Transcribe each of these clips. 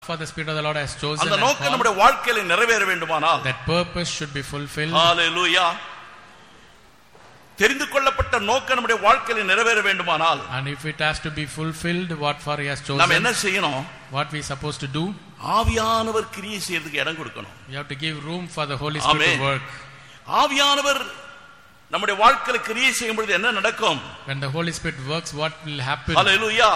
for the Spirit of the Lord has chosen அந்த and நோக்கம் called, நம்முடைய வாழ்க்கையில நிறைவேற வேண்டுமானால் that purpose should be fulfilled. ஹalleluya தெரிந்து கொள்ளப்பட்ட நோக்கம் நம்முடைய வாழ்க்கையில நிறைவேற வேண்டுமானால் And if it has to be fulfilled, what for He has நாம் என்ன chosen, செய்யணும் what we supposed to do, ஆவியானவர் கிரியை செய்யறதுக்கு இடம் கொடுக்கணும் we have to give room for the Holy Spirit Amen. to work. ஆவியானவர் நம்முடைய வாழ்க்கையில கிரியை செய்யும் பொழுது என்ன நடக்கும் When the Holy Spirit works, what will happen? ஹalleluya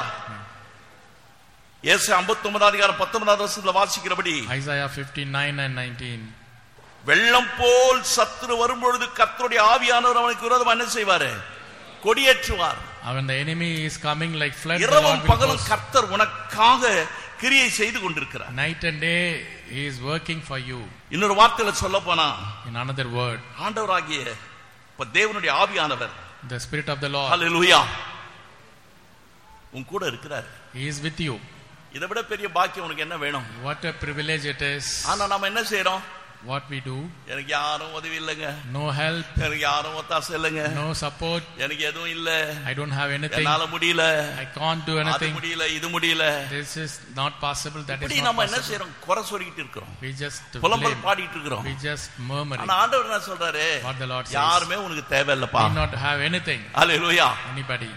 இயேசு 59 அதிகாரம் 19வது வசனத்துல வாசிக்கிறபடி Isaiah 59 and 19. வெள்ளம் போல் சத்துரு வரும்பொழுது கர்த்தருடைய ஆவியானவர் அவனுக்கு விரோதமா என்ன செய்வாரு கொடியேற்றுவார் And When the enemy is coming like flood, the Lord இரவும் will பகலும் host. கர்த்தர் உனக்காக கிரியை செய்து கொண்டிருக்கிறார் Night and day, He is working for you. இன்னொரு வார்த்தையில சொல்ல போனா In another word, ஆண்டவராகிய இப்ப தேவனுடைய ஆவியானவர் the Spirit of the Lord, ஹalleluya உன் கூட இருக்கிறார் He is with you. இதை விட பெரிய பாக்கியம் உனக்கு என்ன வேணும் What a privilege it is. ஆனா நம்ம என்ன செய்யறோம் What we do, எனக்கு யாரும் உதவி இல்லைங்க no help, எனக்கு யாரும் ஒத்தாசை இல்லைங்க no support. எனக்கு எதுவும் இல்ல I don't have anything. என்னால முடியல I can't do அது anything. முடியல இது முடியல This is not possible. That இப்படி is not நம்ம என்ன possible. செய்யறோம் குறை சொல்லிட்டு இருக்கிறோம் We just புலம்பல் blame. பாடிட்டு இருக்கிறோம் We just murmuring. ஆனா ஆண்டவர் என்ன சொல்றாரு What the Lord says. யாருமே உனக்கு தேவையில்லப்பா We not have anything. Hallelujah Anybody.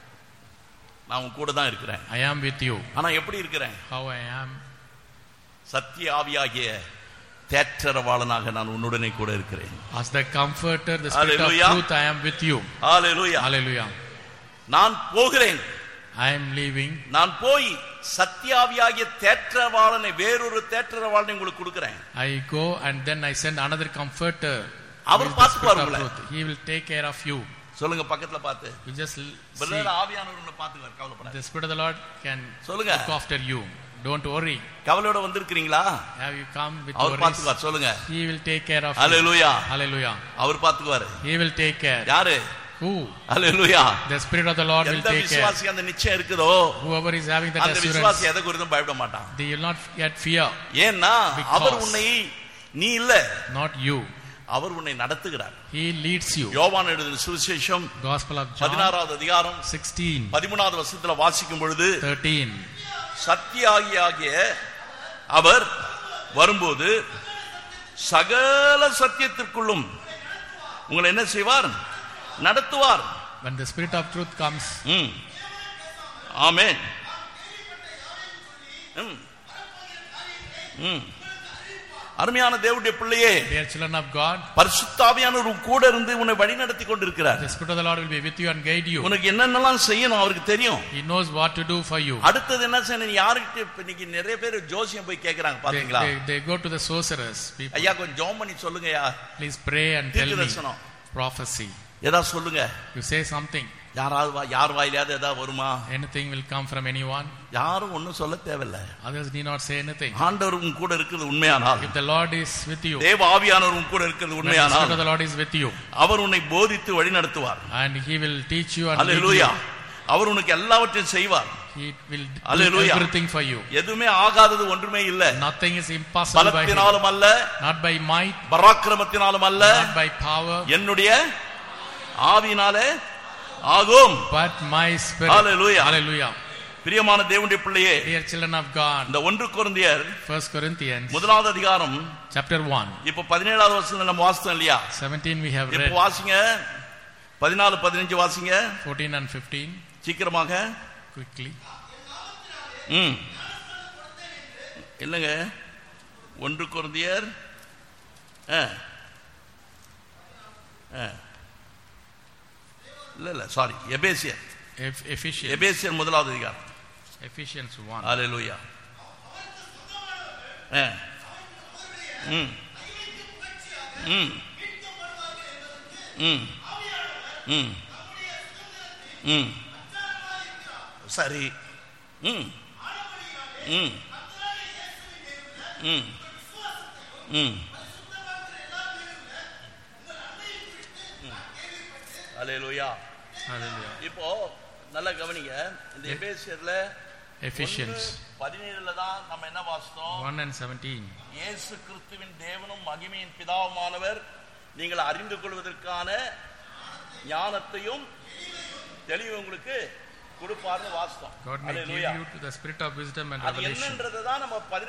நான் உன் கூட தான் இருக்கிறேன் I am with you. ஆனா எப்படி இருக்கிறேன் How I am. சத்திய ஆவியாகிய தேற்றரவாளனாக நான் உன்னுடனே கூட இருக்கிறேன் As the comforter, the spirit Hallelujah. of truth, I am with you. Hallelujah Hallelujah. நான் போகிறேன் I am leaving. நான் போய் சத்தியாவியாகிய தேற்றரவாளனை வேறொரு தேற்றரவாளனை உங்களுக்கு கொடுக்கிறேன் I go and then I send another comforter. Our who is the பார்த்துப்பார் spirit of உங்களை. truth. He will take care of you. சொல்லுங்க பக்கத்துல பார்த்து You just l- see. Brother ஆவியானவர் உன்னை பார்த்துக்குவார் கவலைப்படாத The spirit of the Lord can சொல்லுங்க. look after you. Don't worry. கவலையோட வந்திருக்கிறீங்களா Have you come with our worries? பார்த்துக்குவார் சொல்லுங்க He will take care of you. Hallelujah Hallelujah. Our பார்த்துக்குவாரு He will take care. யாரு Who? Hallelujah The spirit of the Lord will எந்த take care. விசுவாசி அந்த நிச்சயம் இருக்குதோ Whoever is having that அந்த assurance, விசுவாசி எதை குறித்தும் பயப்பட மாட்டான் they will not yet fear. ஏன்னா Because- அவர் உன்னை நீ இல்ல Not you. அவர் உன்னை நடத்துகிறார் He leads you. யோவான் எழுதின சுவிசேஷம் Gospel of John பதினாறாவது அதிகாரம் 16, பதிமூணாவது வருஷத்துல வாசிக்கும் பொழுது 13. சத்தியாகியாகிய அவர் வரும்போது சகல சத்தியத்திற்குள்ளும் உங்களை என்ன செய்வார் நடத்துவார் When the spirit of truth comes, ம். ஆமென் ம். ம். அருமையான தேவனுடைய பிள்ளையே dear children of God, பரிசுத்தாவியானவர் உன் கூட இருந்து உன்னை வழி நடத்தி கொண்டிருக்கிறார் the spirit of the Lord will be with you and guide you. உனக்கு என்னென்னலாம் செய்யணும் அவருக்கு தெரியும் He knows what to do for you. அடுத்தது என்ன செய்யணும் யாருக்கிட்ட இப்ப இன்னைக்கு நிறைய பேர் ஜோசியம் போய் கேக்குறாங்க They, பாத்தீங்களா they, they go to the sorcerers. People, ஐயா கொஞ்சம் ஜோம் பண்ணி சொல்லுங்கய்யா please pray and tell தீர்க்க me தரிசனம் prophecy. ஏதாவது சொல்லுங்க You say something, யாராவது வா- யார் வாயிலாவது ஏதாவது வருமா anything will come from anyone. யாரும் ஒண்ணும் சொல்ல தேவையில்ல Others need not say anything. ஆண்டவர் உன் கூட இருக்கிறது உண்மையானால் If the Lord is with you, தேவ ஆவியானவர் உன் கூட இருக்கிறது when the spirit உண்மையானால் of the Lord is with you, அவர் உன்னை போதித்து வழி நடத்துவார் and He will teach you and lead hallelujah you. அவர் உனக்கு எல்லாவற்றையும் செய்வார் He will do Hallelujah. everything for you. எதுவுமே ஆகாதது ஒன்றுமே இல்ல Nothing is impossible by Him. பலத்தினாலும் அல்ல Not by might, பராக்கிரமத்தினாலும் அல்ல not by power, என்னுடைய ஆவினாலே ஆகும் but my spirit. Hallelujah. Hallelujah. பிரியமான தேவனுடைய பிள்ளையே Dear children of God, இந்த ஒன்று குருந்தியர் First Corinthians முதலாவது அதிகாரம் chapter 1, இப்ப பதினேழாவது வருஷம் நம்ம வாசித்தோம் இல்லையா 17 we have இப்ப read, வாசிங்க பதினாலு பதினஞ்சு வாசிங்க 14 and 15, சீக்கிரமாக quickly. ம் இல்லைங்க ஒன்று குருந்தியர் ஆ. ஆ. இல்ல இல்ல சாரி எபேசியர் Eph- Ephesians, எபேசியர் முதலாவது அதிகாரம் Ephesians 1. ஹalleluya ஆ. ம் ம் ம் ம் ம் சரி ம் ம் ம் ம் ஹalleluya Hallelujah. இப்போ நல்லா கவனிங்க இந்த எபேசியர்ல Ephesians பதினேழுல தான் நம்ம என்ன வாசித்தோம் 1 and 17. இயேசு கிறிஸ்துவின் தேவனும் மகிமையின் பிதாவுமானவர் நீங்கள் அறிந்து கொள்வதற்கான ஞானத்தையும் தெளிவு உங்களுக்கு கொடுப்பார்னு வாஸ்தம் God may give Hallelujah. you to the spirit of wisdom and அது revelation. என்னன்றதை தான் நம்ம